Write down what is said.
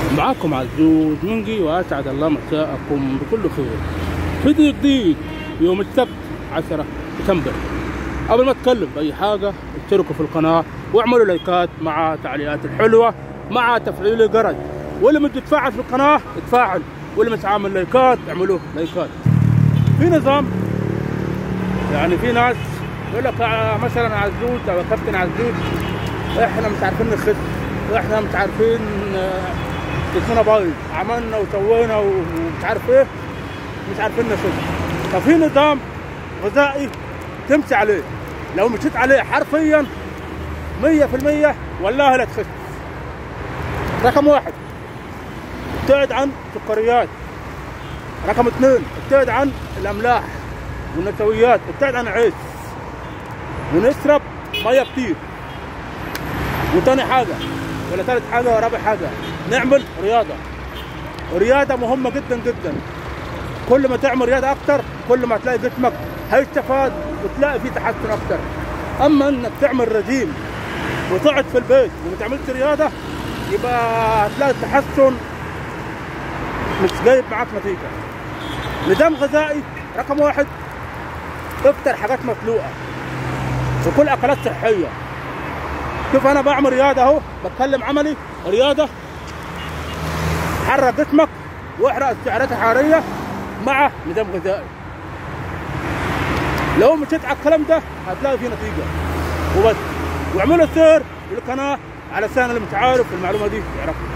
معاكم عزوز منجي واسعد الله مساءكم بكل خير فيديو جديد يوم السبت 10 ديسمبر قبل ما اتكلم باي حاجه اشتركوا في القناه واعملوا لايكات مع تعليقات الحلوه مع تفعيل الجرس واللي مش يتفاعل في القناه اتفاعل واللي مش عامل لايكات اعملوا لايكات في نظام يعني في ناس يقول لك آه، مثلا عزوز او كابتن عزوز احنا مش عارفين نخس واحنا مش عارفين آه، جسمنا بايظ عملنا وسوينا ومش عارف ايه مش عارفين نخس ففي نظام غذائي تمشي عليه لو مشيت عليه حرفيا 100% والله لا تخس رقم واحد ابتعد عن السكريات رقم اثنين ابتعد عن الاملاح والنشويات ابتعد عن العيش ونشرب ميه كتير وتاني حاجه ولا ثالث حاجه ولا رابع حاجه نعمل رياضه رياضه مهمه جدا جدا كل ما تعمل رياضه اكتر كل ما هتلاقي جسمك هيستفاد وتلاقي فيه تحسن اكتر اما انك تعمل رجيم وتقعد في البيت وما تعملش رياضه يبقى هتلاقي التحسن مش جايب معاك نتيجه نظام غذائي رقم واحد افطر حاجات مسلوقه وكل اكلات صحيه شوف انا بعمل رياضه اهو بتكلم عملي رياضه حرك جسمك واحرق السعرات الحراريه مع نظام غذائي لو مشيت على الكلام ده هتلاقي فيه نتيجه وبس واعملوا سير للقناه علشان اللي مش عارف المعلومه دي يعرفها